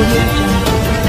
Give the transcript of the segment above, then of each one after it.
audio jungle.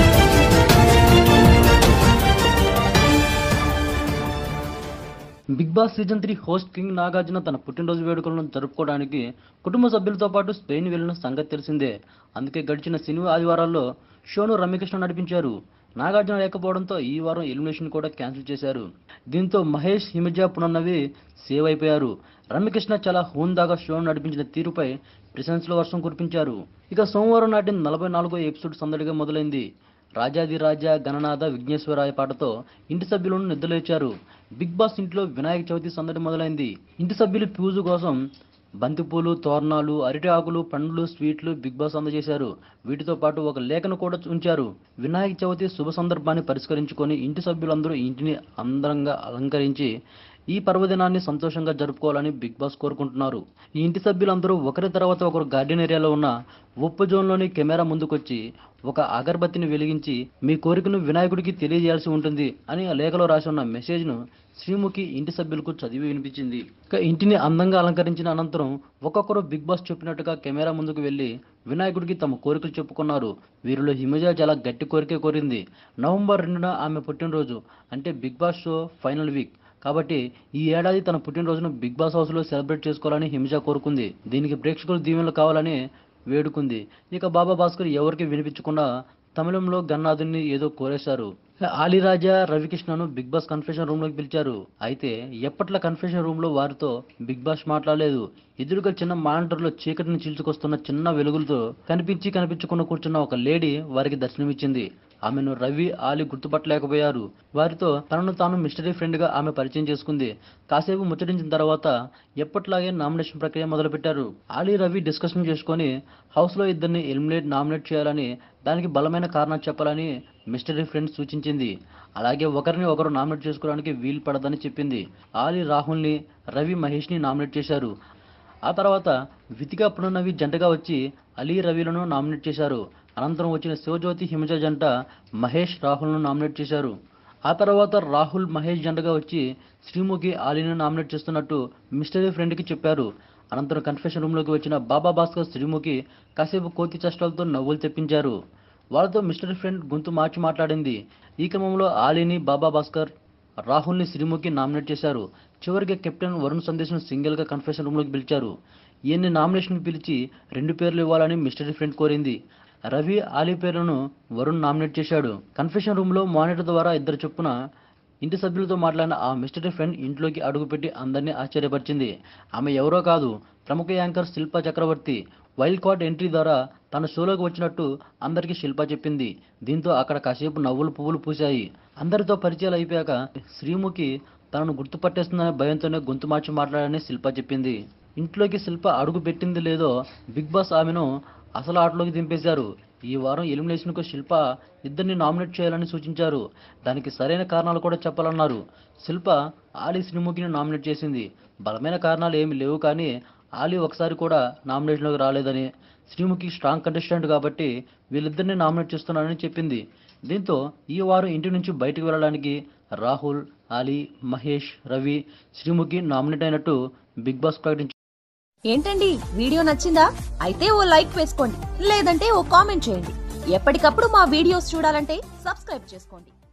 Bigg Boss season three host king Nagarjuna తన పుట్టినరోజు వేడుకలను జరుపుకోవడానికి కుటుంబ సభ్యులతో పాటు స్పెయిన్ వెళ్లిన సంగతి తెలిసిందే అందుకే గడిచిన శని ఆదివారాల్లో షోను రమ్యకృష్ణ నడిపించారు నాగార్జున లేకపోవడంతో ఈ వారం ఎలిమినేషన్ కూడా క్యాన్సిల్ చేశారు దీంతో మహేష్ హిమజ పునన్నవి సేవ్ అయిపోయారు రమ్యకృష్ణ చాలా హోందాగా షోను నడిపించిన తీరుపై ప్రశంసల వర్షం కురిపించారు ఇక సోమవారం నాటి నలభై నాలుగో ఎపిసోడ్ సందడిగా మొదలైంది రాజాది రాజా గణనాథ విఘ్నేశ్వరాయ పాటతో ఇంటి సభ్యులను నిద్రలేచారు బిగ్ బాస్ ఇంట్లో వినాయక చవితి సందడి మొదలైంది ఇంటి సభ్యులు పూజ కోసం బంతిపూలు తోరణాలు అరటి ఆకులు పండ్లు స్వీట్లు బిగ్ బాస్ అందజేశారు వీటితో పాటు ఒక లేఖను కూడా ఉంచారు వినాయక చవితి శుభ సందర్భాన్ని పరిష్కరించుకొని ఇంటి సభ్యులందరూ ఇంటిని అందంగా అలంకరించి ఈ పర్వదినాన్ని సంతోషంగా జరుపుకోవాలని బిగ్ బాస్ కోరుకుంటున్నారు ఈ ఇంటి సభ్యులందరూ ఒకరి తర్వాత ఒకరు గార్డెన్ ఏరియాలో ఉన్న ఉప్పు జోన్లోని కెమెరా ముందుకొచ్చి ఒక అగరబత్తిని వెలిగించి మీ కోరికను వినాయకుడికి తెలియజేయాల్సి ఉంటుంది అని ఆ లేఖలో రాసి ఉన్న మెసేజ్ను శ్రీముఖి ఇంటి సభ్యులకు చదివి వినిపించింది ఇక ఇంటిని అందంగా అలంకరించిన అనంతరం ఒక్కొక్కరు బిగ్ బాస్ చెప్పినట్టుగా కెమెరా ముందుకు వెళ్లి వినాయకుడికి తమ కోరికలు చెప్పుకున్నారు వీరిలో హిమజ చాలా గట్టి కోరికే కోరింది నవంబర్ రెండున ఆమె పుట్టినరోజు అంటే Bigg Boss show final week కాబట్టి ఈ ఏడాది తన పుట్టినరోజును బిగ్ బాస్ హౌస్లో సెలబ్రేట్ చేసుకోవాలని హిమజ కోరుకుంది దీనికి ప్రేక్షకులు దీవెనలు కావాలని వేడుకుంది ఇక బాబా భాస్కర్ ఎవరికి వినిపించకుండా తమిళంలో గన్నాథుని ఏదో కోరేశారు ఆలిరాజా రవికృష్ణను బిగ్ బాస్ కన్ఫెషన్ రూమ్ లోకి పిలిచారు అయితే ఎప్పట్ల కన్ఫెషన్ రూమ్ లో వారితో బిగ్ బాస్ మాట్లాడలేదు ఎదురుగా చిన్న మానిటర్ లో చీకటిని చీల్చుకొస్తున్న చిన్న వెలుగులతో కనిపించి కనిపించకుండా కూర్చున్న ఒక లేడీ వారికి దర్శనమిచ్చింది ఆమెను రవి ఆలి గుర్తుపట్టలేకపోయారు వారితో తనను తాను మిస్టరీ ఫ్రెండ్ గా ఆమె పరిచయం చేసుకుంది కాసేపు ముచ్చటించిన తర్వాత ఎప్పట్లాగే నామినేషన్ ప్రక్రియ మొదలుపెట్టారు ఆలి రవి డిస్కషన్ చేసుకొని హౌస్ లో ఇద్దరిని ఎలిమినేట్ నామినేట్ చేయాలని దానికి బలమైన కారణం చెప్పాలని మిస్టరీ ఫ్రెండ్ సూచించింది అలాగే ఒకరిని ఒకరు నామినేట్ చేసుకోవడానికి వీలు పడదని చెప్పింది ఆలి రాహుల్ని రవి మహేష్ని నామినేట్ చేశారు ఆ తర్వాత వితిగా పునర్నవి జంటగా వచ్చి అలీ రవిలను నామినేట్ చేశారు అనంతరం వచ్చిన శివజ్యోతి హిమజ జంట మహేష్ రాహుల్ను నామినేట్ చేశారు ఆ తర్వాత రాహుల్ మహేష్ జంటగా వచ్చి శ్రీముఖి ఆలీని నామినేట్ చేస్తున్నట్టు మిస్టరీ ఫ్రెండ్కి చెప్పారు అనంతరం కన్ఫెషన్ రూమ్లోకి వచ్చిన బాబా భాస్కర్ శ్రీముఖి కాసేపు కోతి చష్టాలతో నవ్వులు తెప్పించారు వాళ్ళతో మిస్టరీ ఫ్రెండ్ గొంతు మార్చి మాట్లాడింది ఈ క్రమంలో ఆలీని బాబా భాస్కర్ రాహుల్ని శ్రీముఖి నామినేట్ చేశారు చివరికి కెప్టెన్ వరుణ్ సందేశ్ను సింగిల్గా కన్ఫెషన్ రూమ్లోకి పిలిచారు ఈయన్ని నామినేషన్ పిలిచి రెండు పేర్లు ఇవ్వాలని మిస్టరీ ఫ్రెండ్ కోరింది రవి ఆలీ పేర్లను వరుణ్ నామినేట్ చేశాడు కన్ఫెషన్ రూమ్లో మానిటర్ ద్వారా ఇద్దరు చొప్పున ఇంటి సభ్యులతో మాట్లాడిన ఆ మిస్టరీ ఫ్రెండ్ ఇంట్లోకి అడుగుపెట్టి అందరినీ ఆశ్చర్యపరిచింది ఆమె ఎవరో కాదు ప్రముఖ anchor Shilpa Chakravarthy wild card entry ద్వారా తన షోలోకి వచ్చినట్టు అందరికీ శిల్ప చెప్పింది దీంతో అక్కడ కాసేపు నవ్వులు పువ్వులు పూశాయి అందరితో పరిచయాలు అయిపోయాక శ్రీముఖి తనను గుర్తుపట్టేస్తుందనే భయంతోనే గొంతు మార్చి మాట్లాడని శిల్ప చెప్పింది ఇంట్లోకి శిల్ప అడుగు పెట్టింది లేదో బిగ్ బాస్ ఆమెను అసలు ఆటలోకి దింపేశారు ఈ వారం ఎలిమినేషన్కు శిల్ప ఇద్దరిని నామినేట్ చేయాలని సూచించారు దానికి సరైన కారణాలు కూడా చెప్పాలన్నారు శిల్ప ఆలీ శ్రీముఖిని నామినేట్ చేసింది బలమైన కారణాలు ఏమీ లేవు కానీ ఆలీ ఒకసారి కూడా నామినేషన్లోకి రాలేదని శ్రీముఖి స్ట్రాంగ్ కంటెస్టెంట్ కాబట్టి వీళ్ళిద్దరిని నామినేట్ చేస్తున్నానని చెప్పింది దీంతో ఈ వారం ఇంటి నుంచి బయటకు వెళ్ళడానికి రాహుల్ ఆలీ మహేష్ రవి శ్రీముఖి నామినేట్ అయినట్టు బిగ్ బాస్ ప్రకటించారు ఏంటండి వీడియో నచ్చిందా అయితే ఓ లైక్ వేసుకోండి లేదంటే ఓ కామెంట్ చేయండి ఎప్పటికప్పుడు మా వీడియోస్ చూడాలంటే సబ్స్క్రైబ్ చేసుకోండి